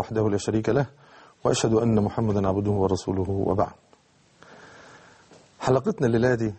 وحده لا شريك له وأشهد أن محمدا عبده ورسوله وبعد حلقتنا الليلة دي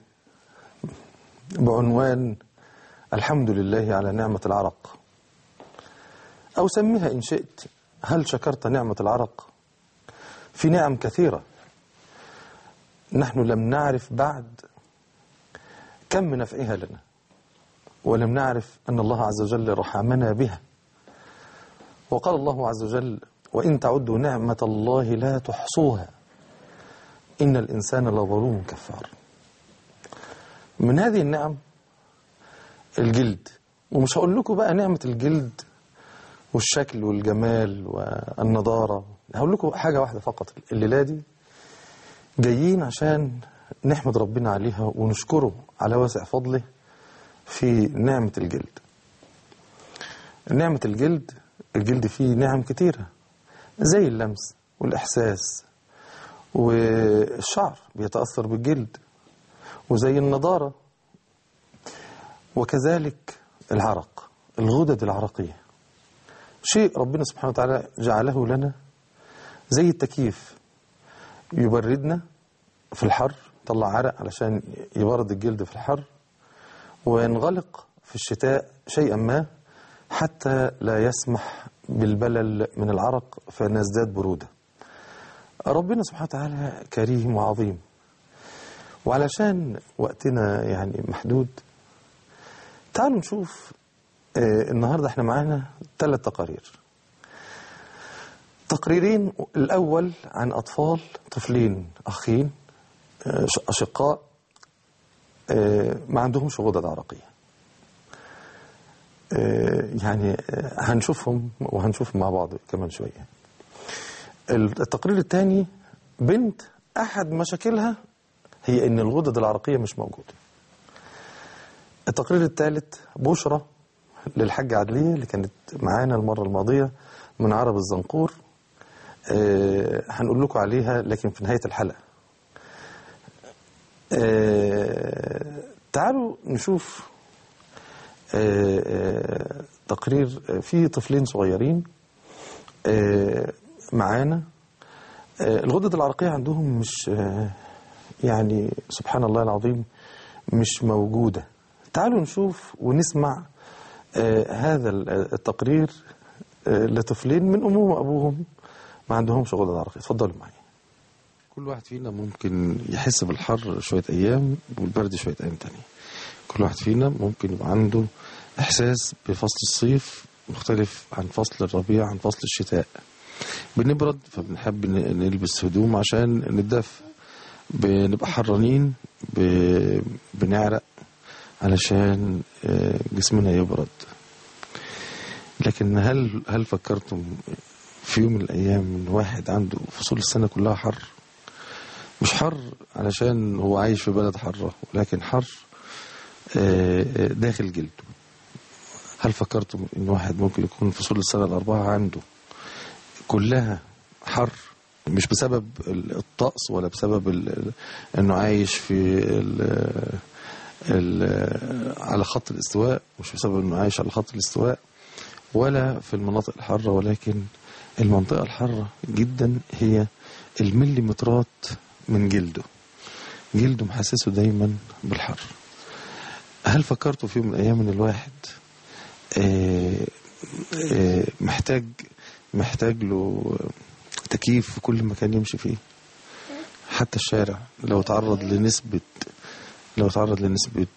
بعنوان الحمد لله على نعمة العرق أو سميها إن شئت هل شكرت نعمة العرق في نعم كثيرة نحن لم نعرف بعد كم من نفعها لنا ولم نعرف أن الله عز وجل رحمنا بها وقال الله عز وجل وإن تعدوا نعمة الله لا تحصوها إن الإنسان لظلوم كفار من هذه النعم الجلد ومش هقول لكم بقى نعمة الجلد والشكل والجمال والنضارة هقول لكم حاجة واحدة فقط الليلة دي جايين عشان نحمد ربنا عليها ونشكره على واسع فضله في نعمة الجلد نعمة الجلد الجلد فيه نعم كتيرة زي اللمس والإحساس والشعر بيتأثر بالجلد وزي النضارة وكذلك العرق الغدد العرقية شيء ربنا سبحانه وتعالى جعله لنا زي التكييف يبردنا في الحر يطلع عرق علشان يبرد الجلد في الحر وينغلق في الشتاء شيئا ما حتى لا يسمح بالبلل من العرق فنزداد برودة ربنا سبحانه وتعالى كريم وعظيم وعلشان وقتنا يعني محدود تعالوا نشوف آه النهاردة احنا معانا ثلاث تقارير تقريرين الأول عن أطفال طفلين أخين آه أشقاء آه ما عندهمش غدد عرقية يعني هنشوفهم وهنشوف مع بعض كمان شوية التقرير الثاني بنت أحد مشاكلها هي أن الغدد العرقية مش موجودة التقرير الثالث بشرة للحاجة عدلية اللي كانت معانا المرة الماضية من عرب الزنقور أه هنقول لكم عليها لكن في نهاية الحلقة أه تعالوا نشوف أه أه تقرير في طفلين صغيرين أه معانا الغدد العرقية عندهم مش يعني سبحان الله العظيم مش موجودة تعالوا نشوف ونسمع هذا التقرير لطفلين من أمهم وأبوهم ما عندهمش غدد عرقية اتفضلوا معايا كل واحد فينا ممكن يحس بالحر شوية أيام والبرد شوية أيام تانية كل واحد فينا ممكن يبقى عنده إحساس بفصل الصيف مختلف عن فصل الربيع عن فصل الشتاء بنبرد فبنحب نلبس هدوم عشان نتدفى بنبقى حرانين بنعرق علشان جسمنا يبرد لكن هل هل فكرتم في يوم من الايام ان واحد عنده فصول السنه كلها حر مش حر علشان هو عايش في بلد حاره ولكن حر داخل جلده هل فكرتم ان واحد ممكن يكون فصول السنه الاربعه عنده كلها حر مش بسبب الطقس ولا بسبب انه عايش في ال ال على خط الاستواء مش بسبب انه عايش على خط الاستواء ولا في المناطق الحاره ولكن المنطقه الحاره جدا هي المليمترات من جلده جلده محسسه دايما بالحر هل فكرتوا في يوم من الايام ان الواحد آآ آآ محتاج محتاج له تكييف في كل مكان يمشي فيه حتى الشارع لو تعرض لنسبة لو تعرض لنسبة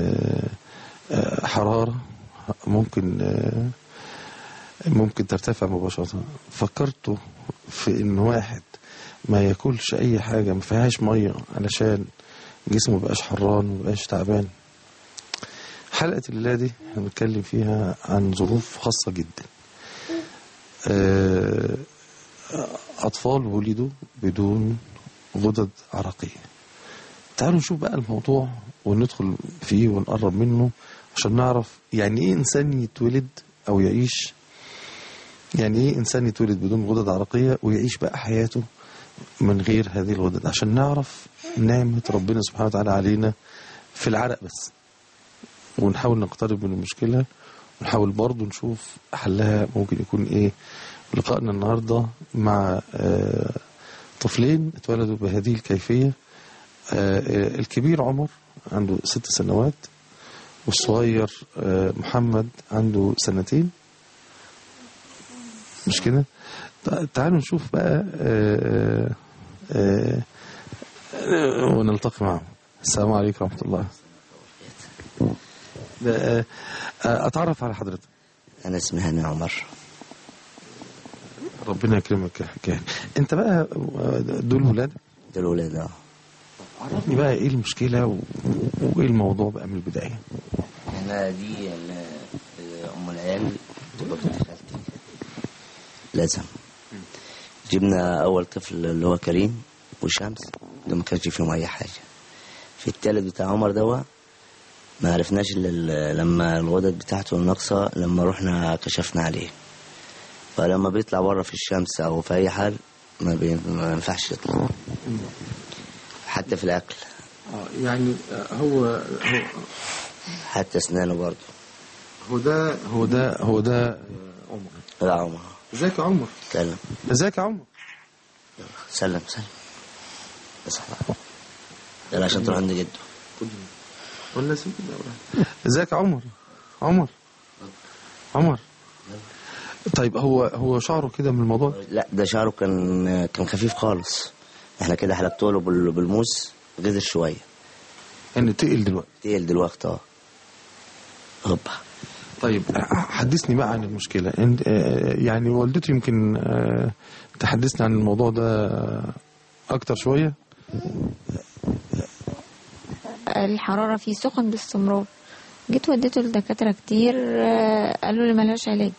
حرارة ممكن ممكن ترتفع مباشرة فكرتوا في ان واحد ما ياكلش اي حاجة ما فيهاش مية علشان جسمه مبقاش حران ومبقاش تعبان حلقة الليلة دي هنتكلم فيها عن ظروف خاصة جدا أطفال ولدوا بدون غدد عرقية تعالوا نشوف بقى الموضوع وندخل فيه ونقرب منه عشان نعرف يعني ايه انسان يتولد او يعيش يعني ايه انسان يتولد بدون غدد عرقية ويعيش بقى حياته من غير هذه الغدد عشان نعرف نعمة ربنا سبحانه وتعالى علينا في العرق بس ونحاول نقترب من المشكلة ونحاول برضه نشوف حلها ممكن يكون ايه لقائنا النهاردة مع آه، طفلين اتولدوا بهذه الكيفية آه، آه، الكبير عمر عنده ست سنوات والصغير آه، محمد عنده سنتين مش كده تع- تعالوا نشوف بقى آه، آه، آه، ونلتقي معهم السلام عليكم ورحمة الله ده، آه، آه، أتعرف على حضرتك أنا اسمي هاني عمر ربنا يكرمك يا حكاية انت بقى آه، دول ولاد دول ولاد اه عرفني بقى ايه المشكلة و- وايه الموضوع بقى من البداية احنا دي ال- ام العيال تبقى بنت خالتي لازم جبنا اول طفل اللي هو كريم وشمس ده ما كانش فيهم اي حاجه في التالت بتاع عمر دوا ما عرفناش الا ال- لما الغدد بتاعته ناقصه لما رحنا كشفنا عليه فلما بيطلع بره في الشمس او في اي حال ما, بي... ما ينفعش يطلع حتى في الاكل يعني هو هو حتى اسنانه برضه هو ده هو ده هو ده عمر لا عمر ازيك يا عمر اتكلم ازيك يا عمر سلم سلم بس يلا عشان تروح عند جده ولا سيدي ازيك يا عمر عمر عمر طيب هو هو شعره كده من الموضوع لا ده شعره كان كان خفيف خالص احنا كده حلقته له بال- بالموس غزر شويه يعني تقل دلوقتي تقل دلوقتي اه هوبا طيب حدثني بقى عن المشكلة انت آه، يعني والدتي يمكن آه، تحدثني عن الموضوع ده آه، أكتر شوية الحرارة فيه سخن باستمرار جيت وديته لدكاترة كتير آه، قالوا لي ملهاش علاج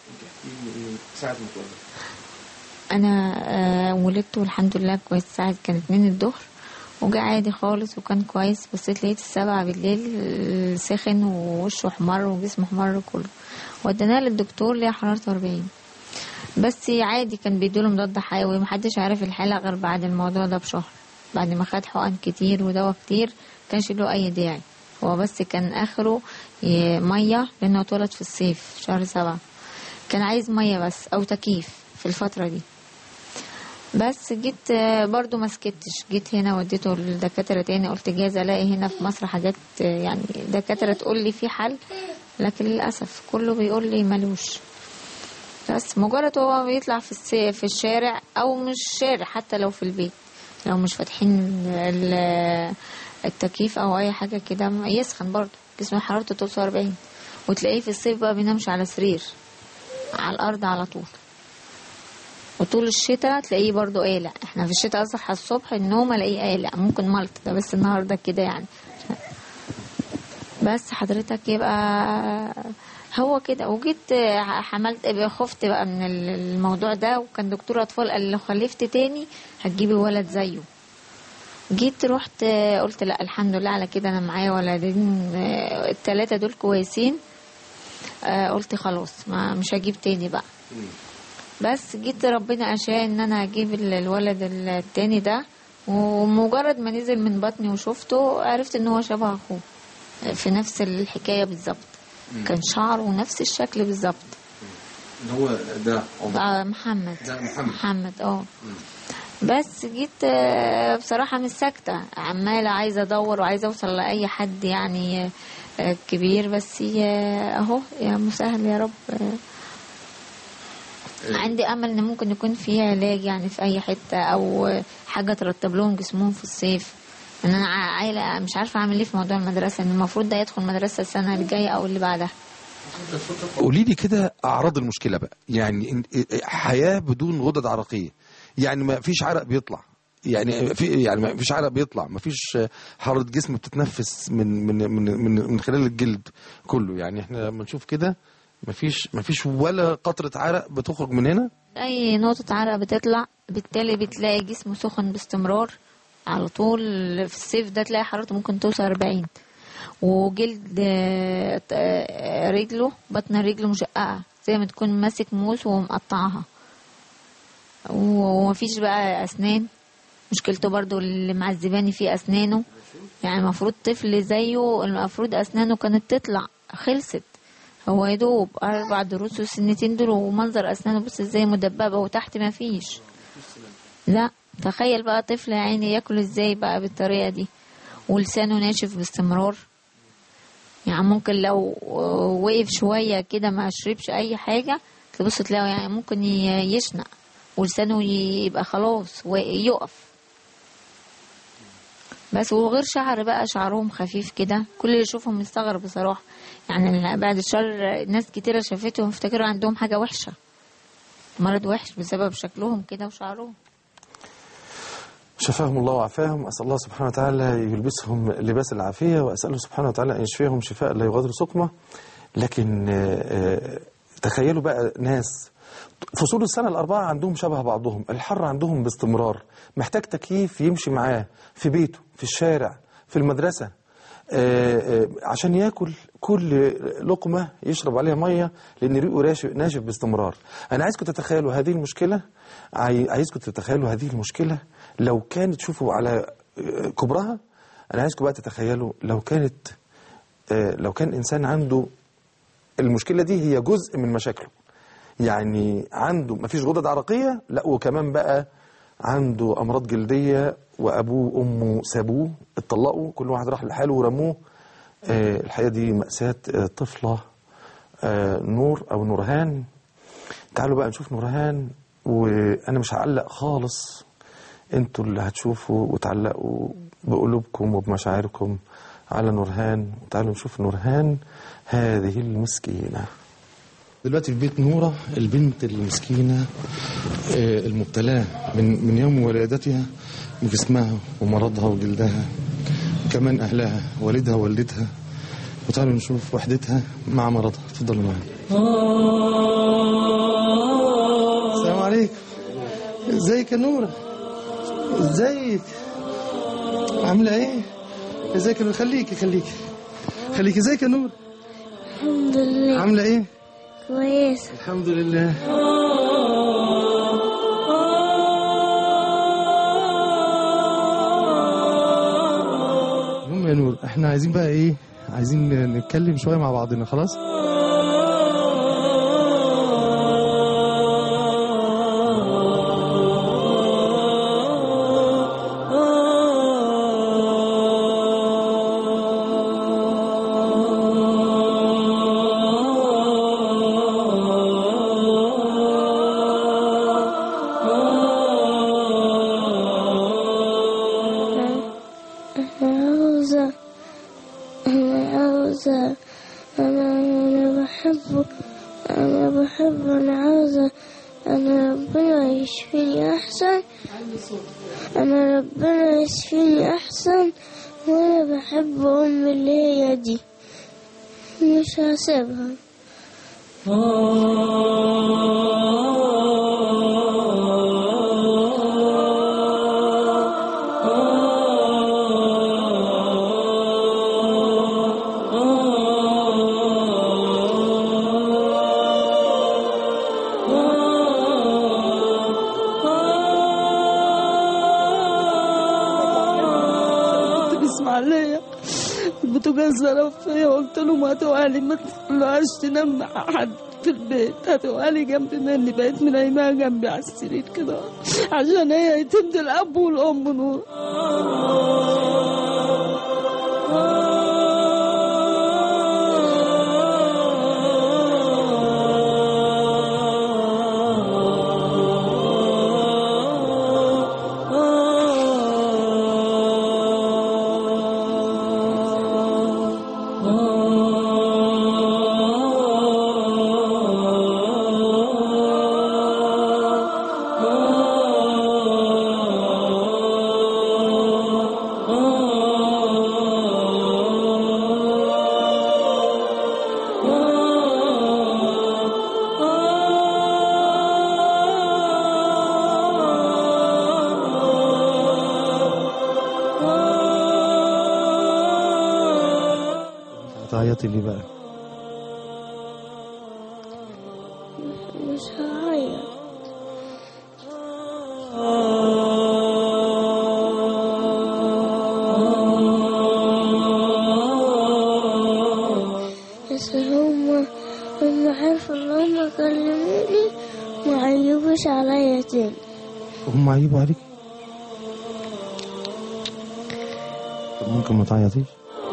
انا آه، ولدت والحمد لله كويس ساعة كانت اتنين الظهر وجا عادي خالص وكان كويس بصيت لقيت السبعة بالليل سخن ووشه احمر وجسمه احمر كله وديناه للدكتور ليها حرارة 40 بس عادي كان بيدوله مضاد حيوي محدش عارف الحالة غير بعد الموضوع ده بشهر بعد ما خد حقن كتير ودواء كتير كانش له اي داعي هو بس كان اخره ي- مية لانه اتولد في الصيف شهر سبعة كان عايز مية بس او تكييف في الفترة دي بس جيت آه، برضو ما سكتش جيت هنا وديته لدكاترة تاني قلت جايز الاقي هنا في مصر حاجات آه، يعني دكاترة تقول لي في حل لكن للأسف كله بيقول لي ملوش بس مجرد هو بيطلع في الس- في الشارع او مش شارع حتى لو في البيت لو مش فاتحين ال- التكييف او اي حاجه كده يسخن برضه جسمه حرارته توصل 40 وتلاقيه في الصيف بقى بينامش على سرير على الارض على طول وطول الشتاء تلاقيه برضه قالق احنا في الشتاء اصحى الصبح النوم الاقيه قالق ممكن ملط ده بس النهارده كده يعني بس حضرتك يبقى هو كده وجيت حملت خفت بقى من الموضوع ده وكان دكتور اطفال قال لي لو خلفت تاني هتجيبي ولد زيه جيت رحت قلت لا الحمد لله على كده انا معايا ولدين التلاتة دول كويسين آه، قلت خلاص ما مش هجيب تاني بقى بس جيت ربنا اشاء ان انا اجيب ال- الولد التاني ده ومجرد ما نزل من بطني وشفته عرفت ان هو شبه اخوه في نفس الحكاية بالظبط كان شعره نفس الشكل بالظبط هو ده آه محمد ده محمد. محمد اه بس جيت آه، بصراحة مش ساكتة عمالة عايزة ادور وعايزة اوصل لأي حد يعني آه، كبير بس آه، اهو يا مسهل يا رب آه، عندي امل ان ممكن يكون في علاج يعني في اي حتة او آه، حاجة ترتب لهم جسمهم في الصيف ان انا ع- عايلة مش عارفة اعمل ايه في موضوع المدرسة ان المفروض ده يدخل مدرسة السنة الجاية او اللي بعدها قولي لي كده اعراض المشكله بقى يعني إن- حياه بدون غدد عرقيه يعني ما فيش عرق بيطلع يعني في يعني ما فيش عرق بيطلع ما فيش حراره جسم بتتنفس من من من من, من خلال الجلد كله يعني احنا لما نشوف كده ما فيش ما فيش ولا قطره عرق بتخرج من هنا اي نقطة عرق بتطلع بالتالي بتلاقي جسمه سخن باستمرار على طول في الصيف ده تلاقي حرارته ممكن توصل 40 وجلد آه، آه، رجله بطن رجله مشققة زي ما تكون ماسك موس ومقطعها ومفيش بقى أسنان مشكلته برضو اللي معذباني فيه أسنانه يعني المفروض طفل زيه المفروض أسنانه كانت تطلع خلصت هو يا دوب اربع دروس والسنتين دول ومنظر اسنانه بص ازاي مدببه وتحت ما فيش لا تخيل بقى طفل يا عيني ياكل ازاي بقى بالطريقه دي ولسانه ناشف باستمرار يعني ممكن لو وقف شويه كده ما شربش اي حاجه تبص تلاقيه يعني ممكن ي- يشنق ولسانه يبقى خلاص ويقف بس وغير شعر بقى شعرهم خفيف كده كل اللي يشوفهم يستغرب بصراحة يعني بعد الشر ناس كتيرة شافتهم افتكروا عندهم حاجة وحشة مرض وحش بسبب شكلهم كده وشعرهم شفاهم الله وعافاهم أسأل الله سبحانه وتعالى يلبسهم لباس العافية وأسأله سبحانه وتعالى أن يشفيهم شفاء لا يغادر سقمة لكن آه، آه، تخيلوا بقى ناس فصول السنة الأربعة عندهم شبه بعضهم الحر عندهم باستمرار محتاج تكييف يمشي معاه في بيته في الشارع في المدرسة آه، آه، عشان ياكل كل لقمة يشرب عليها مية لأن ريقه راشف- ناشف باستمرار أنا عايزكم تتخيلوا هذه المشكلة عاي- عايزكم تتخيلوا هذه المشكلة لو كانت شوفوا على آه، كبرها أنا عايزكم بقى تتخيلوا لو كانت آه، لو كان إنسان عنده المشكلة دي هي جزء من مشاكله يعني عنده مفيش غدد عرقية لا وكمان بقى عنده أمراض جلدية وأبوه وأمه سابوه اتطلقوا كل واحد راح لحاله ورموه آه، الحقيقة دي مأساة آه، طفلة آه، نور أو نورهان تعالوا بقى نشوف نورهان وأنا مش هعلق خالص انتوا اللي هتشوفوا وتعلقوا بقلوبكم وبمشاعركم على نورهان وتعالوا نشوف نورهان هذه المسكينة دلوقتي في بيت نورة البنت المسكينة آه، المبتلاة من من يوم ولادتها بجسمها ومرضها وجلدها كمان أهلها والدها ووالدتها وتعالوا نشوف وحدتها مع مرضها اتفضلوا معانا السلام عليكم ازيك يا نورة ازيك عاملة ايه ازيك يا نورة خليكي خليكي خليكي ازيك يا نور الحمد لله عاملة ايه كويس الحمد لله المهم يا نور احنا عايزين بقى ايه عايزين نتكلم شويه مع بعضنا خلاص أنا عاوزة أنا عاوزة أنا أنا بحبه أنا بحب أنا عاوزة أنا ربنا يشفيني أحسن أنا ربنا يشفيني أحسن وأنا بحب أمي اللي هي دي مش هسيبها كنت بإسماعيلية البوتاجاز ضرب فيا وقلت لهم هتوالي ما تخلوهاش تنام مع حد في البيت هتوالي جنب مني بقيت منيمها جنبي على السرير كده عشان هي يتمد الأب والأم نور هتعيطي ليه بقى مش هعيط بس هما هم عيبوا عليك طب ممكن ما تعيطيش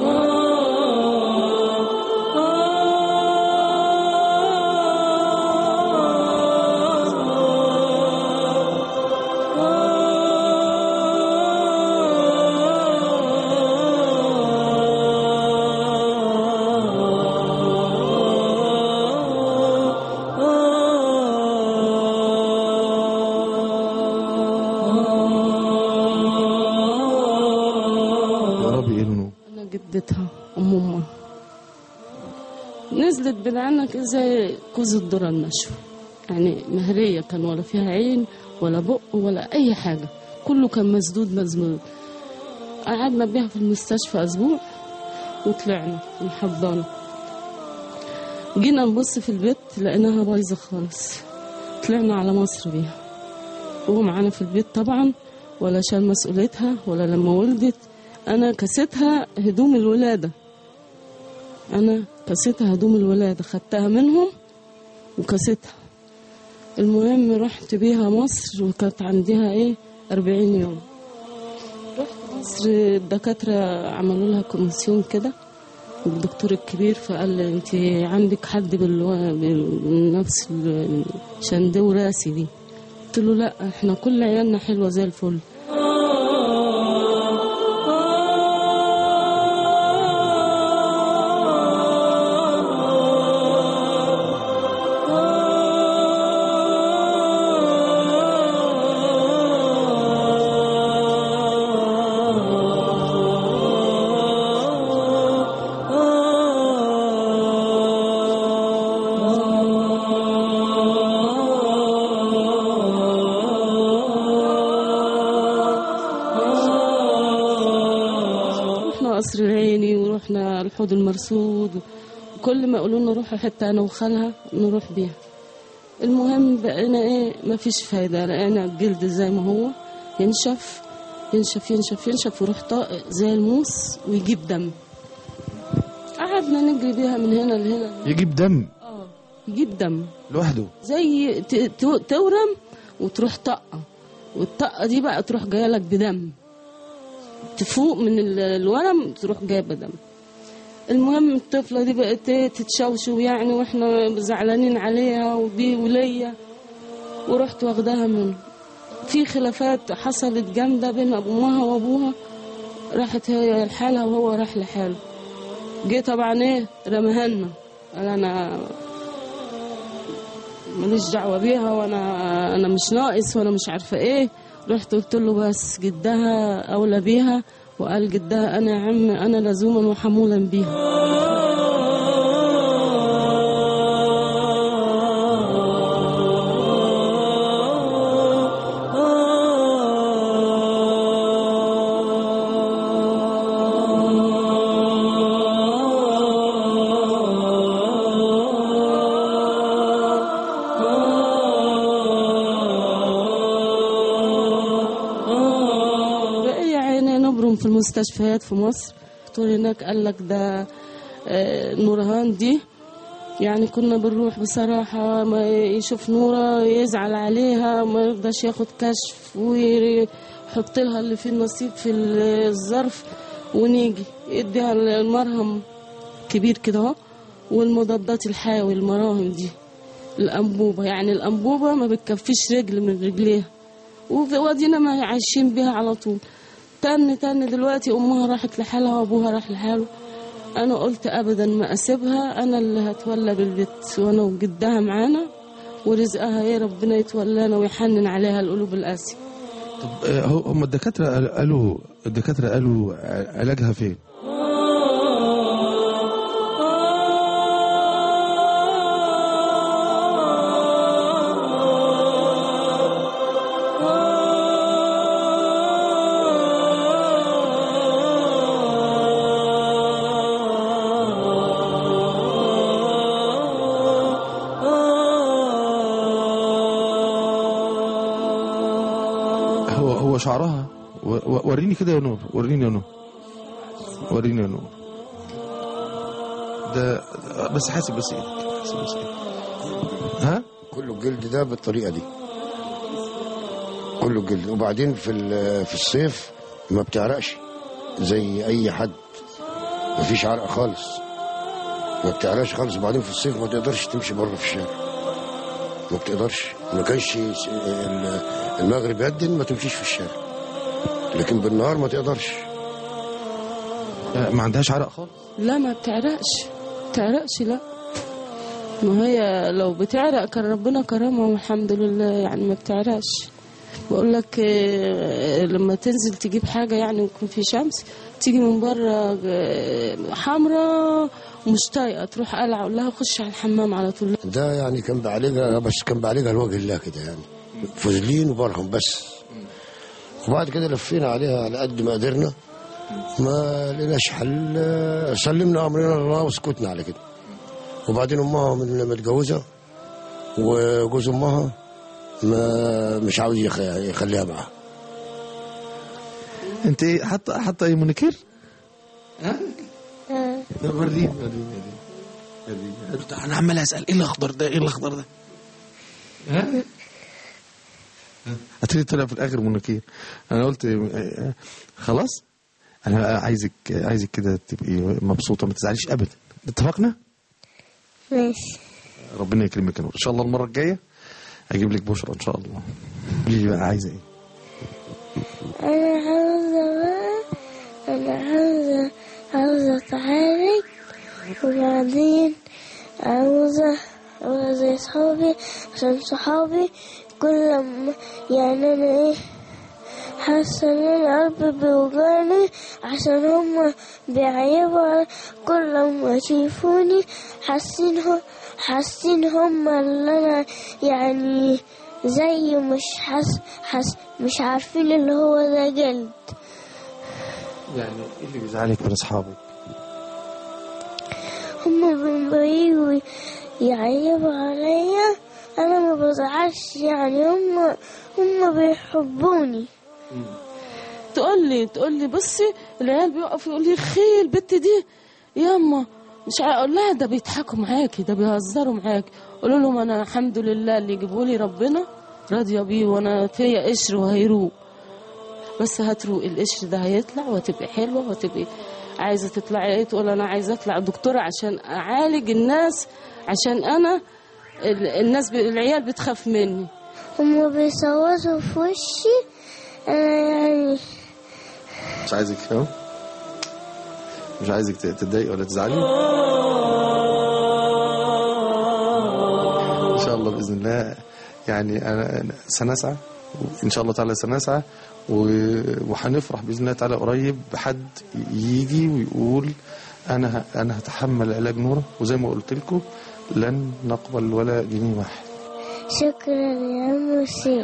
يا رب ايه نونو أنا جدتها أم أمها نزلت بالعنك زي كوز الذرة المشوي يعني مهرية كان ولا فيها عين ولا بق ولا أي حاجة كله كان مسدود مزمود قعدنا بيها في المستشفى أسبوع وطلعنا في الحضانة جينا نبص في البيت لقيناها بايظة خالص طلعنا على مصر بيها وهو معانا في البيت طبعا ولا شال مسؤوليتها ولا لما ولدت انا كسيتها هدوم الولاده انا كسيتها هدوم الولاده خدتها منهم وكسيتها المهم رحت بيها مصر وكانت عندها ايه أربعين يوم رحت مصر الدكاترة عملوا لها كوميسيون كده الدكتور الكبير فقال لي انت عندك حد بالو... بنفس الشندة وراسي دي قلت له لا احنا كل عيالنا حلوة زي الفل رحنا قصر العيني ورحنا الحوض المرصود وكل ما يقولوا لنا روحوا حتة أنا وخالها نروح بيها المهم بقينا إيه ما فيش فايدة لقينا الجلد زي ما هو ينشف ينشف ينشف ينشف ويروح طائق زي الموس ويجيب دم قعدنا نجري بيها من هنا لهنا يجيب دم اه يجيب دم لوحده زي ت- ت- تورم وتروح طقة والطقة دي بقى تروح جاية لك بدم تفوق من ال- الورم تروح جايبة دم المهم الطفلة دي بقت إيه تتشوشو يعني واحنا زعلانين عليها وبي وليا ورحت واخداها منه في خلافات حصلت جامدة بين أمها وأبوها راحت هي لحالها وهو راح لحاله جه طبعا ايه رمهنا قال انا ماليش دعوه بيها وانا انا مش ناقص وانا مش عارفه ايه رحت قلت له بس جدها اولى بيها وقال جدها انا يا عم انا لزوما وحمولا بيها بقى يا عيني نبرم في المستشفيات في مصر دكتور هناك قال لك ده آه، نورهان دي يعني كنا بنروح بصراحة ما يشوف نورة يزعل عليها ما يرضاش ياخد كشف ويحط لها اللي فيه النصيب في الظرف ونيجي يديها المرهم كبير كده اهو والمضادات الحيوي المراهم دي الأنبوبة يعني الأنبوبة ما بتكفيش رجل من رجليها وادينا ما عايشين بيها على طول تن تن دلوقتي امها راحت لحالها وابوها راح لحاله انا قلت ابدا ما اسيبها انا اللي هتولى بالبيت وانا وجدها معانا ورزقها ايه ربنا يتولانا ويحنن عليها القلوب القاسيه طب آه، هو- هم الدكاترة قال- قالوا الدكاترة قالوا ع- علاجها فين؟ هو هو شعرها و- و- وريني كده يا نور وريني يا نور وريني يا نور ده بس حاسب بس ايدك حاسب بس ايدك ها كله الجلد ده بالطريقه دي كله جلد وبعدين في ال- في الصيف ما بتعرقش زي اي حد ما فيش عرق خالص ما بتعرقش خالص وبعدين في الصيف ما تقدرش تمشي بره في الشارع ما بتقدرش ما كانش س- ال- المغرب يدن ما تمشيش في الشارع لكن بالنهار ما تقدرش آه، ما عندهاش عرق خالص لا ما بتعرقش بتعرقش لا ما هي لو بتعرق كان ربنا كرمها والحمد لله يعني ما بتعرقش بقول لك آه، لما تنزل تجيب حاجة يعني ويكون في شمس تيجي من بره آه، حمراء ومش طايقة تروح قلع اقول لها خش على الحمام على طول ده يعني كان بعالجها بس كان بعالجها لوجه الله كده يعني فوزلين وبرهم بس وبعد كده لفينا عليها على قد ما قدرنا ما لقيناش حل آه، سلمنا امرنا لله وسكتنا على كده وبعدين امها من متجوزه وجوز امها ما مش عاوز يخ- يخليها معاه انت ايه حاطه حاطه ايه مونيكير؟ آه. وريني وريني وريني انا عمال اسال ايه الاخضر ده ايه الاخضر ده؟ ها؟ هتلاقي طلع في الاخر مونيكير انا قلت آه، خلاص انا عايزك عايزك كده تبقي مبسوطه ما تزعليش ابدا اتفقنا؟ ماشي ربنا يكرمك يا نور ان شاء الله المره الجايه اجيب لك بشرى ان شاء الله قولي لي بقى عايزه ايه؟ أنا عاوزة بقى أنا عاوزة عاوزة أتعالج وبعدين عاوزة أبقى زي صحابي عشان صحابي كل ما يعني أنا إيه حاسة إن أنا قلبي بيوجعني عشان هما بيعيبوا على كل ما يشوفوني حاسين هم حاسين هما اللي أنا يعني زي مش حس حس مش عارفين اللي هو ده جلد يعني ايه اللي بيزعلك من اصحابك؟ هما لما يجوا يعيبوا عليا انا ما بزعلش يعني هما هما بيحبوني تقول لي تقول لي بصي العيال بيقفوا يقول لي خي البت دي ياما مش عا- اقول لها ده بيضحكوا معاكي ده بيهزروا معاكي قولوا لهم انا الحمد لله اللي يجيبوا لي ربنا راضيه بيه وانا فيا قشر وهيروق بس هتروق القشر ده هيطلع وتبقي حلوه وتبقي عايزه تطلعي ايه تقول انا عايزه اطلع دكتوره عشان اعالج الناس عشان انا ال- الناس ب- العيال بتخاف مني هما بيصوتوا في وشي انا يعني مش عايزك فاهم؟ مش عايزك ت- تتضايقي ولا تزعلي ان شاء الله باذن الله يعني انا أنا سنسعى ان شاء الله تعالى سنسعى و- وهنفرح باذن الله تعالى قريب بحد يجي ويقول انا ه- انا هتحمل علاج نوره وزي ما قلت لكم لن نقبل ولا جنيه واحد شكرا يا عم سيف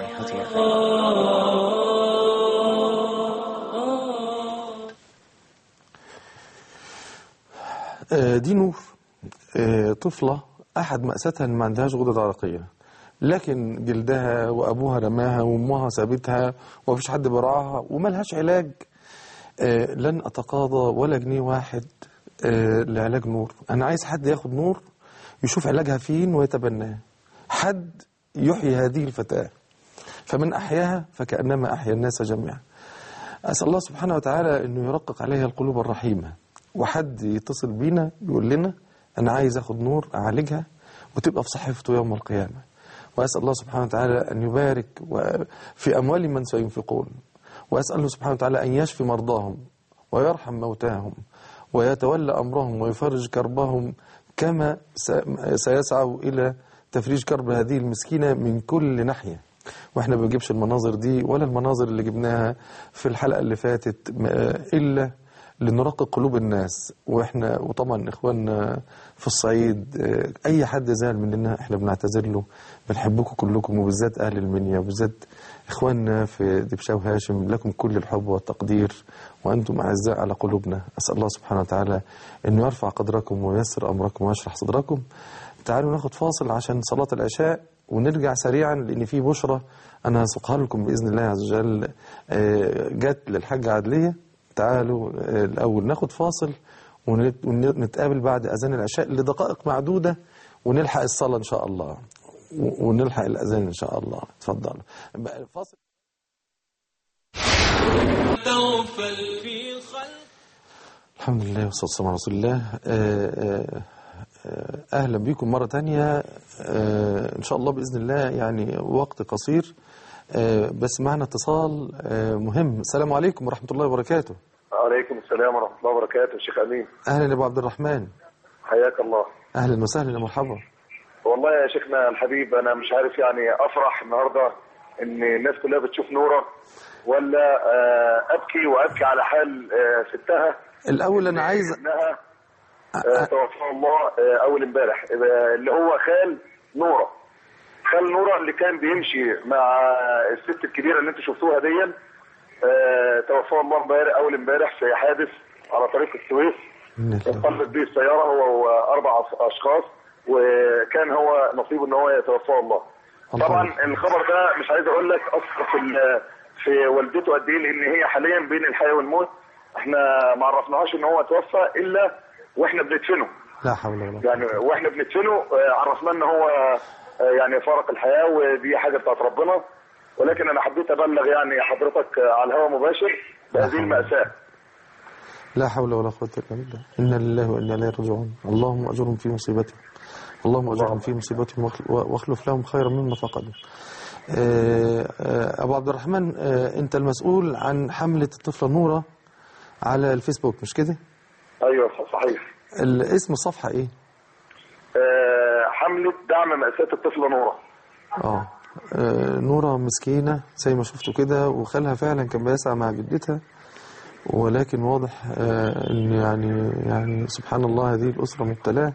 آه، دي نور آه، طفلة أحد مأساتها إن ما عندهاش غدد عرقية لكن جلدها وأبوها رماها وأمها سابتها ومفيش حد براعها وملهاش علاج آه، لن أتقاضى ولا جنيه واحد آه، لعلاج نور أنا عايز حد ياخد نور يشوف علاجها فين ويتبناه حد يحيي هذه الفتاة فمن أحياها فكأنما أحيا الناس جميعا أسأل الله سبحانه وتعالى أنه يرقق عليها القلوب الرحيمة وحد يتصل بينا يقول لنا أنا عايز أخد نور أعالجها وتبقى في صحيفته يوم القيامة وأسأل الله سبحانه وتعالى أن يبارك و- في أموال من سينفقون وأسأله سبحانه وتعالى أن يشفي مرضاهم ويرحم موتاهم ويتولى أمرهم ويفرج كربهم كما س- سيسعوا إلى تفريج كرب هذه المسكينة من كل ناحية واحنا ما بنجيبش المناظر دي ولا المناظر اللي جبناها في الحلقة اللي فاتت م- إلا لنرقق قلوب الناس واحنا وطبعا اخواننا في الصعيد آه، اي حد زعل مننا احنا بنعتذر له بنحبكم كلكم وبالذات اهل المنيا وبالذات اخواننا في دبشة وهاشم لكم كل الحب والتقدير وانتم اعزاء على قلوبنا اسال الله سبحانه وتعالى انه يرفع قدركم وييسر امركم ويشرح صدركم تعالوا ناخد فاصل عشان صلاة العشاء ونرجع سريعا لان في بشرة انا هسوقها لكم باذن الله عز وجل آه، جت للحاجة عدلية تعالوا آه، الأول ناخد فاصل ونت- ونتقابل بعد أذان العشاء لدقائق معدودة ونلحق الصلاة إن شاء الله و- ونلحق الأذان إن شاء الله اتفضل بقى فاصل الحمد لله والصلاة والسلام على رسول الله آه، آه، آه، أهلا بكم مرة تانية آه، إن شاء الله بإذن الله يعني وقت قصير آه، بس معنا اتصال آه، مهم السلام عليكم ورحمة الله وبركاته عليكم السلام ورحمة الله وبركاته شيخ أمين أهلا يا أبو عبد الرحمن حياك الله أهلا وسهلا يا مرحبا والله يا شيخنا الحبيب أنا مش عارف يعني أفرح النهاردة إن الناس كلها بتشوف نورة ولا آه، أبكي وأبكي على حال آه، ستها الأول أنا عايز إنها آه، توفاها الله آه، أول امبارح آه، اللي هو خال نورة خال نورة اللي كان بيمشي مع الست الكبيرة اللي انتوا شفتوها دي آه، توفاها الله امبارح أول امبارح في حادث على طريق السويس إن الله- انطلقت به السيارة هو وأربع أص- أشخاص وكان هو نصيبه إن هو يتوفاه الله. الله طبعا يرحمه. الخبر ده مش عايز أقول لك أثر في ال- في والدته قد إيه لأن هي حاليا بين الحياة والموت. إحنا ما عرفناهاش إن هو توفى إلا وإحنا بندفنه. لا حول ولا قوة يعني وإحنا بندفنه آه، عرفنا إن هو آه، يعني فارق الحياة ودي حاجة بتاعت ربنا. ولكن أنا حبيت أبلغ يعني حضرتك آه، على الهواء مباشر بهذه حول. المأساة. لا حول ولا قوة إلا بالله إنا لله وإنا إليه راجعون اللهم أجرهم في مصيبتهم اللهم أجرهم في مصيبتهم واخل- واخلف لهم خيرا مما فقدوا آه، آه، أبو عبد الرحمن آه، أنت المسؤول عن حملة الطفلة نورة على الفيسبوك مش كده؟ أيوه صحيح. الاسم الصفحة إيه؟ آه، حملة دعم مأساة الطفلة نورة. آه آه، نورة مسكينة زي ما شفتوا كده وخالها فعلا كان بيسعى مع جدتها ولكن واضح آه، ان يعني يعني سبحان الله هذه الأسرة مبتلاة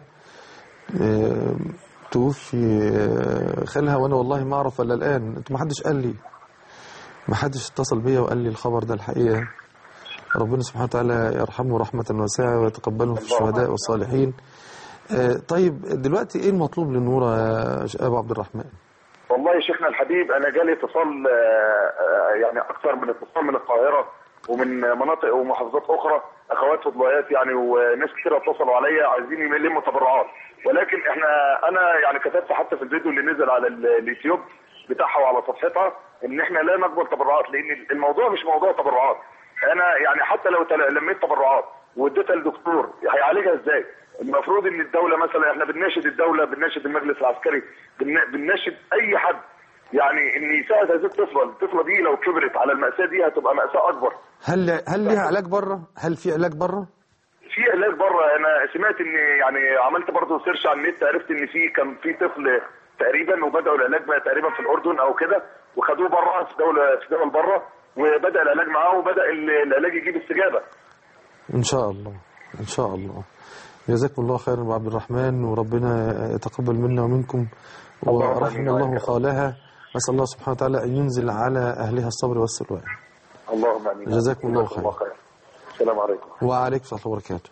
آه، توفي آه، خالها وانا والله ما اعرف الا الان انتوا ما حدش قال لي ما حدش اتصل بيا وقال لي الخبر ده الحقيقة ربنا سبحانه وتعالى يرحمه رحمة واسعة ويتقبله في الشهداء والصالحين آه، طيب دلوقتي ايه المطلوب للنورة يا ش- ابو عبد الرحمن والله يا شيخنا الحبيب انا جالي اتصال آه، آه، يعني اكثر من اتصال من القاهره ومن مناطق ومحافظات اخرى اخوات فضليات يعني وناس كثيره اتصلوا عليا عايزين يلموا تبرعات ولكن احنا انا يعني كتبت حتى في الفيديو اللي نزل على ال- اليوتيوب بتاعها وعلى صفحتها ان احنا لا نقبل تبرعات لان الموضوع مش موضوع تبرعات انا يعني حتى لو تل- لميت تبرعات واديتها للدكتور هيعالجها ازاي؟ المفروض ان الدوله مثلا احنا بنناشد الدوله بنناشد المجلس العسكري بن- بنناشد اي حد يعني ان يساعد هذه الطفله، الطفله دي لو كبرت على الماساه دي هتبقى ماساه اكبر. هل هل ليها علاج بره؟ هل في علاج بره؟ في علاج بره انا سمعت ان يعني عملت برضه سيرش على النت عرفت ان في كان في طفل تقريبا وبداوا العلاج بقى تقريبا في الاردن او كده وخدوه بره في دوله في دول بره وبدا العلاج معاه وبدا ال- العلاج يجيب استجابه. ان شاء الله ان شاء الله جزاكم الله خيرا ابو عبد الرحمن وربنا يتقبل منا ومنكم اللهم ورحم آمين الله وإياك. خالها نسال الله سبحانه وتعالى ان ينزل على اهلها الصبر والسلوان اللهم امين. جزاكم الله جزاكم الله خير. السلام عليكم. وعليكم السلام ورحمه الله وبركاته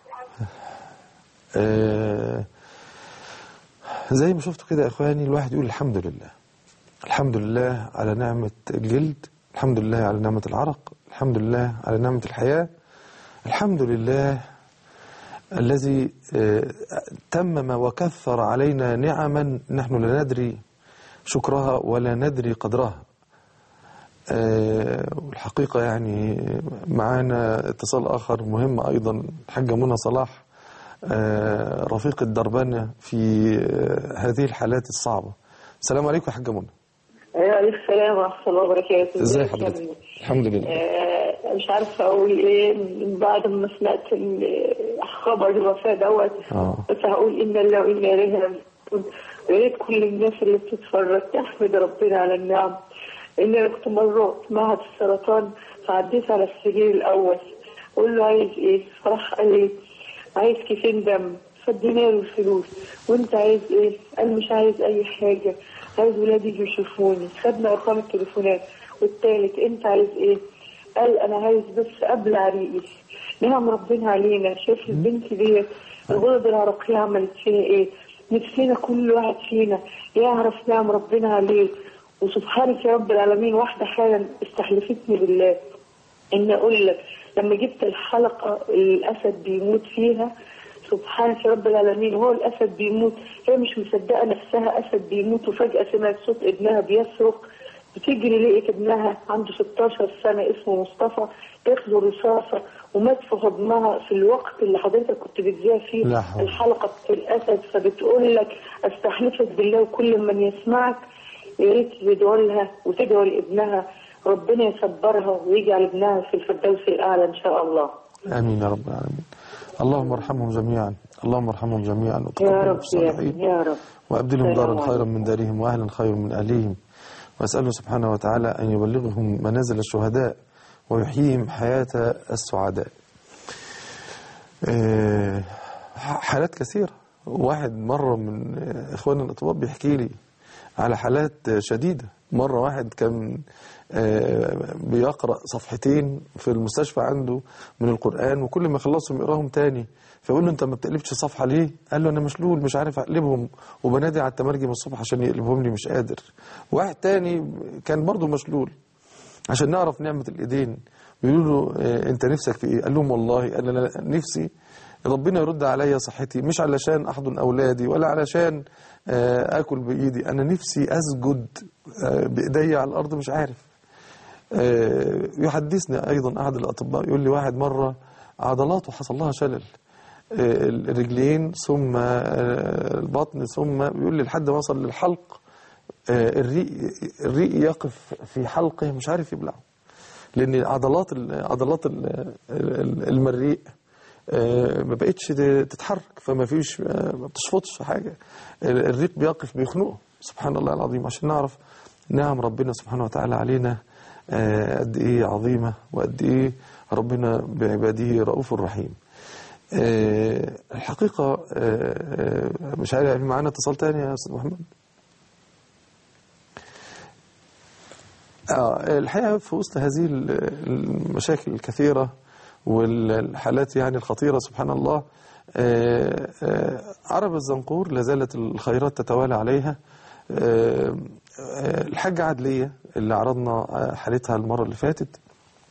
آه، زي ما شفتوا كده يا اخواني الواحد يقول الحمد لله الحمد لله على نعمة الجلد الحمد لله على نعمة العرق الحمد لله على نعمة الحياة الحمد لله الذي آه، تمم وكثر علينا نعما نحن لا ندري شكرها ولا ندري قدرها آه، والحقيقة يعني معانا اتصال آخر مهم أيضا الحاجة منى صلاح آه، رفيق الدربانة في آه، هذه الحالات الصعبة السلام عليكم يا حاجة منى عليكم السلام ورحمة الله وبركاته ازاي ازيك يا حضرتك ابني؟ الحمد لله آه، مش عارفة أقول إيه من بعد ما سمعت ال- خبر الوفاة دوت اه بس هقول إن الله وإنا إليه راجعون ويا ريت كل الناس اللي بتتفرج تحمد ربنا على النعم إن أنا كنت مرة معهد السرطان فعديت على السرير الأول قول له عايز إيه؟ فراح قال لي عايز كيسين دم فادينا له الفلوس وانت عايز ايه؟ قال مش عايز اي حاجة عايز ولادي يجوا يشوفوني خدنا ارقام التليفونات والتالت انت عايز ايه؟ قال انا عايز بس قبل عريقي نعم ربنا علينا شايف البنت ديت الغدد العرقية عملت فيها ايه؟ نفسنا كل واحد فينا يعرف نعم ربنا عليه وسبحانك يا رب العالمين واحدة حالا استحلفتني بالله ان اقول لك لما جبت الحلقة الاسد بيموت فيها سبحانك يا رب العالمين هو الاسد بيموت هي مش مصدقه نفسها اسد بيموت وفجاه سمعت صوت ابنها بيصرخ بتجري لقيت ابنها عنده 16 سنه اسمه مصطفى جات له رصاصه ومات في حضنها في الوقت اللي حضرتك كنت بتذيع فيه لا حول. الحلقه في الاسد فبتقول لك استحلفك بالله وكل من يسمعك يا ريت تدعو لها وتدعو لابنها ربنا يصبرها ويجعل ابنها في الفردوس الاعلى ان شاء الله آمين يا رب العالمين اللهم ارحمهم جميعا اللهم ارحمهم جميعا يا وتقبلهم رب يا الصالحين يا رب وأبدلهم دارا السلام خيرا من دارهم وأهلا خيرا من أهليهم وأسأله سبحانه وتعالى أن يبلغهم منازل الشهداء ويحييهم حياة السعداء آه، حالات كثيرة واحد مرة من إخواننا الأطباء بيحكي لي على حالات شديدة مرة واحد كان آه، بيقرأ صفحتين في المستشفى عنده من القرآن وكل ما يخلصهم يقراهم تاني فيقول له انت ما بتقلبش صفحة ليه قال له انا مشلول مش عارف اقلبهم وبنادي على التمرجم الصبح عشان يقلبهم لي مش قادر واحد تاني كان برضه مشلول عشان نعرف نعمة الإيدين بيقولوا له آه، أنت نفسك في إيه؟ قال لهم والله أنا لا- نفسي ربنا يرد عليا صحتي مش علشان أحضن أولادي ولا علشان آه، آكل بإيدي أنا نفسي أسجد آه، بإيدي على الأرض مش عارف آه، يحدثني أيضا أحد الأطباء يقول لي واحد مرة عضلاته حصل لها شلل آه، الرجلين ثم آه، البطن ثم بيقول لي لحد ما وصل للحلق آه، الريق الريق يقف في حلقه مش عارف يبلعه لان عضلات ال- عضلات ال- ال- المريء آه، ما بقتش تتحرك فما فيش آه، ما بتشفطش حاجه ال- الريق بيقف بيخنقه سبحان الله العظيم عشان نعرف نعم ربنا سبحانه وتعالى علينا آه، قد ايه عظيمه وقد ايه ربنا بعباده رؤوف رحيم آه، الحقيقه آه، آه، مش عارف معانا اتصال تاني يا استاذ محمد آه الحقيقة في وسط هذه ال- المشاكل الكثيرة والحالات يعني الخطيرة سبحان الله آه، آه، عرب الزنقور لازالت الخيرات تتوالى عليها آه، آه، الحاجة عدلية اللي عرضنا آه، حالتها المرة اللي فاتت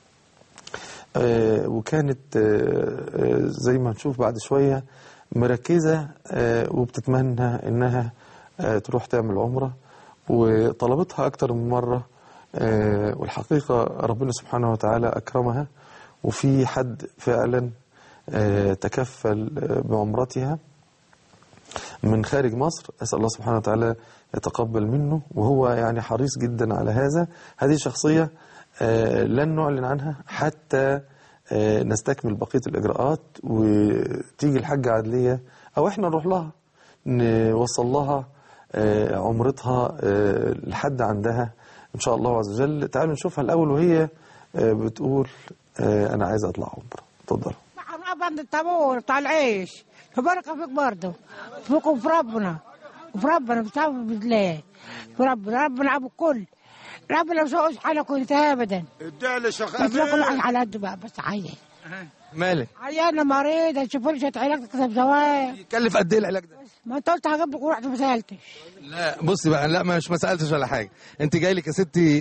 آه، وكانت آه، آه، زي ما هنشوف بعد شوية مركزة آه، وبتتمنى إنها آه، تروح تعمل عمرة وطلبتها أكتر من مرة آه، والحقيقة ربنا سبحانه وتعالى أكرمها وفي حد فعلا آه، تكفل آه، بعمرتها من خارج مصر أسأل الله سبحانه وتعالى يتقبل منه وهو يعني حريص جدا على هذا هذه شخصية آه، لن نعلن عنها حتى آه، نستكمل بقية الإجراءات وتيجي الحاجة عدلية أو إحنا نروح لها نوصل لها آه، عمرتها آه، لحد عندها إن شاء الله عز وجل تعالوا نشوفها الأول وهي آه، بتقول آه، أنا عايز أطلع عمرة اتفضل بند الطابور بتاع العيش فبركة فيك برضه فيكم في ربنا وفي ربنا بتعبوا بالله في ربنا ربنا ابو الكل ربنا مش هيقول حالك انت ابدا ادعي لي شيخ بس كل امين على قد بقى بس عيان مالك عيانة مريضة تشوفوا لي شوية علاج تكتب زوايا يكلف قد ايه العلاج ده ما انت قلت هجيب لك ورحت ما سالتش لا بصي بقى لا مش ما سالتش ولا حاجه انت جاي لك يا ستي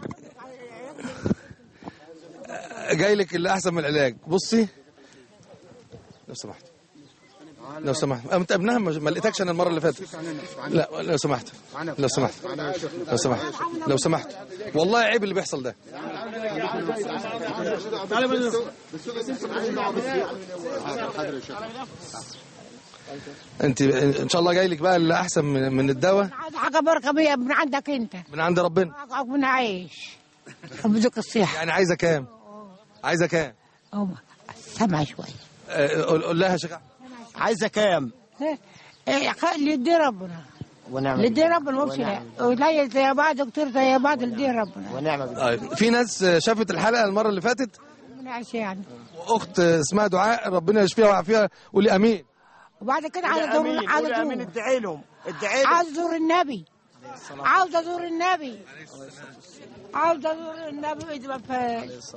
جاي لك اللي احسن من العلاج بصي لو سمحت لو سمحت انت ابنها ما ما لقيتكش انا المره اللي فاتت لا لو سمحت لو سمحت لو سمحت لو سمحت والله عيب اللي بيحصل ده انت ان شاء الله جاي لك بقى اللي احسن من من الدواء عايز حاجة بركة بيا من عندك انت من عند ربنا من عيش بدك الصحة يعني عايزه كام عايزه كام أوه. سمع شوية آه، قول قول لها يا شيخ أحمد. عايزه كام ايه ايه اللي يدي ربنا ونعم اللي يدي ربنا مش لا ولا زي بعض دكتور زي بعض اللي يدي ربنا ونعم بالله طيب في ناس شافت الحلقه المره اللي فاتت من عيش يعني اخت اسمها دعاء ربنا يشفيها ويعافيها قولي امين وبعد كده عايز ازور امين عايز قولي امين ازور ادعي لهم ادعي لهم عاوز ازور النبي عاوز ازور النبي عاوز ازور النبي وايدي ما فيهاش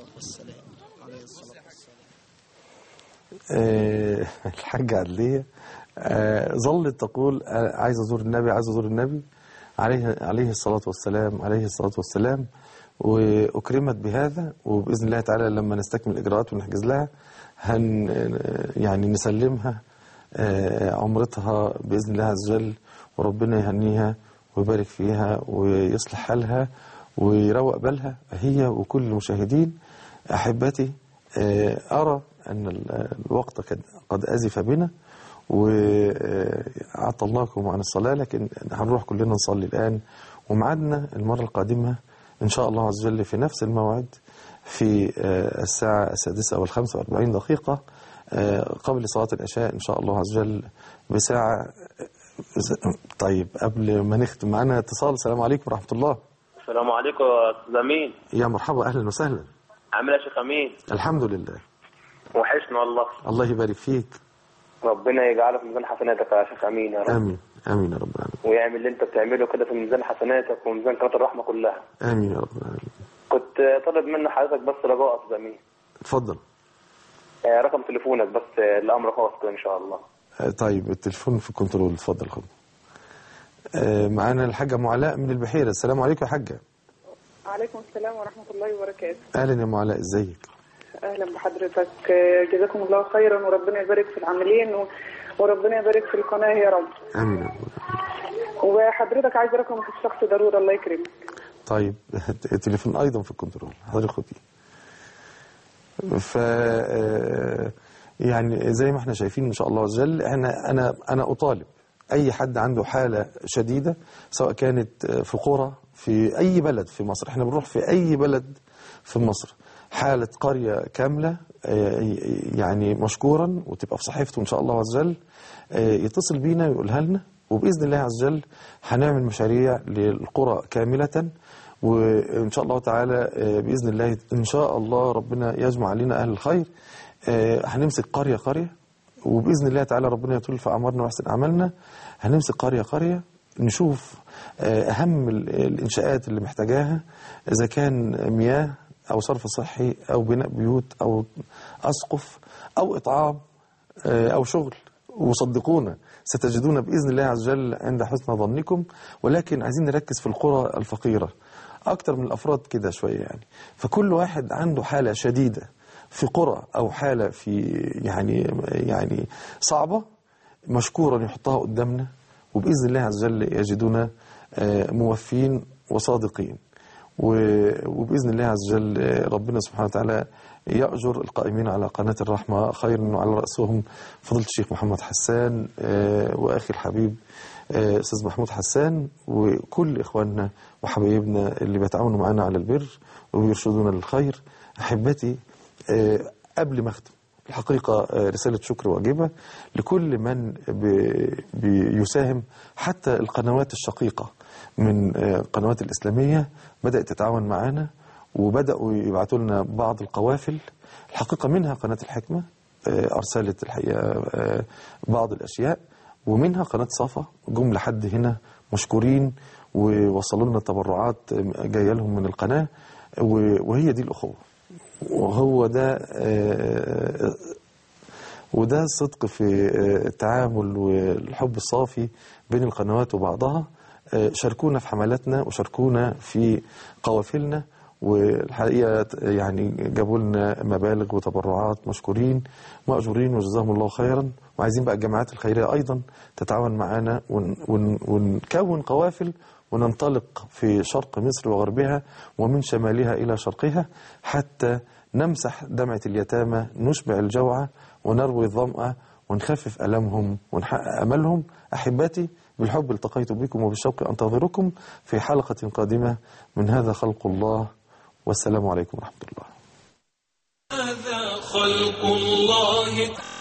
آه، الحاجة عدلية آه، ظلت تقول آه، عايز أزور النبي عايز أزور النبي عليه عليه الصلاة والسلام عليه الصلاة والسلام وأكرمت بهذا وبإذن الله تعالى لما نستكمل الإجراءات ونحجز لها هن يعني نسلمها آه، عمرتها بإذن الله عز وجل وربنا يهنيها ويبارك فيها ويصلح حالها ويروق بالها هي وكل المشاهدين أحبتي آه، أرى أن ال- الوقت قد- قد أزف بنا وعطلناكم عن الصلاة لكن هنروح كلنا نصلي الآن ومعادنا المرة القادمة إن شاء الله عز وجل في نفس الموعد في آه، الساعة السادسة والخمسة وأربعين دقيقة آه، قبل صلاة العشاء إن شاء الله عز وجل بساعة طيب قبل ما نختم معنا اتصال السلام عليكم ورحمة الله السلام عليكم يا استاذ امين يا مرحبا أهلا وسهلا عامل ايه يا شيخ امين الحمد لله وحشنا والله الله يبارك فيك ربنا يجعله في ميزان حسناتك يا شيخ امين يا رب آمين آمين يا رب العالمين ويعمل اللي انت بتعمله كده في ميزان حسناتك وميزان قناه الرحمه كلها آمين يا رب العالمين كنت طالب من حضرتك بس رجاء يا استاذ امين اتفضل آه، رقم تليفونك بس آه، الامر خاص كده ان شاء الله آه، طيب التليفون في الكنترول اتفضل خد آه، معانا الحاجة أم علاء من البحيرة السلام عليكم يا حاجة عليكم السلام ورحمة الله وبركاته أهلا يا أم علاء ازيك أهلا بحضرتك آه، جزاكم الله خيرا وربنا يبارك في العاملين و- وربنا يبارك في القناة يا رب آمين يا رب. وحضرتك عايز رقمك الشخصي ضروري الله يكرمك طيب التليفون أيضا في الكنترول حضرتك خدي ف آه، يعني زي ما احنا شايفين ان شاء الله عز وجل احنا انا انا اطالب اي حد عنده حاله شديده سواء كانت آه، في قرى في اي بلد في مصر احنا بنروح في اي بلد في مصر حاله قريه كامله آه، يعني مشكورا وتبقى في صحيفته ان شاء الله عز وجل آه، يتصل بينا ويقولها لنا وباذن الله عز وجل هنعمل مشاريع للقرى كامله وان شاء الله تعالى آه، باذن الله ان شاء الله ربنا يجمع علينا اهل الخير آه، هنمسك قريه قريه وباذن الله تعالى ربنا يطول في اعمارنا ويحسن اعمالنا هنمسك قريه قريه نشوف آه، اهم ال- الانشاءات اللي محتاجاها اذا كان مياه او صرف صحي او بناء بيوت او اسقف او اطعام آه، او شغل وصدقونا ستجدون باذن الله عز وجل عند حسن ظنكم ولكن عايزين نركز في القرى الفقيره اكتر من الافراد كده شويه يعني فكل واحد عنده حاله شديده في قرى او حاله في يعني يعني صعبه مشكورا يحطها قدامنا وباذن الله عز وجل يجدنا آه، موفين وصادقين و- وباذن الله عز وجل آه، ربنا سبحانه وتعالى يأجر القائمين على قناة الرحمة خيرا وعلى رأسهم فضيلة الشيخ محمد حسان آه، وأخي الحبيب آه، أستاذ محمود حسان وكل إخواننا وحبايبنا اللي بيتعاونوا معنا على البر وبيرشدونا للخير أحبتي آه، قبل ما أختم الحقيقة آه، رسالة شكر واجبة لكل من بي- بيساهم حتى القنوات الشقيقة من آه، القنوات الإسلامية بدأت تتعاون معنا وبدأوا يبعثوا لنا بعض القوافل الحقيقة منها قناة الحكمة آه، أرسلت الحقيقة آه، بعض الأشياء ومنها قناة صفا جم لحد هنا مشكورين ووصلوا لنا تبرعات آه، جاية لهم من القناة و- وهي دي الأخوة وهو ده آه، وده الصدق في آه، التعامل والحب الصافي بين القنوات وبعضها آه، شاركونا في حملاتنا وشاركونا في قوافلنا والحقيقة يعني جابوا لنا مبالغ وتبرعات مشكورين مأجورين وجزاهم الله خيرا وعايزين بقى الجماعات الخيرية أيضا تتعاون معنا ون ون ونكون قوافل وننطلق في شرق مصر وغربها ومن شمالها إلى شرقها حتى نمسح دمعة اليتامى نشبع الجوع ونروي الظمأ ونخفف ألمهم ونحقق أملهم أحبتي بالحب التقيت بكم وبالشوق أنتظركم في حلقة قادمة من هذا خلق الله والسلام عليكم ورحمة الله هذا خلق الله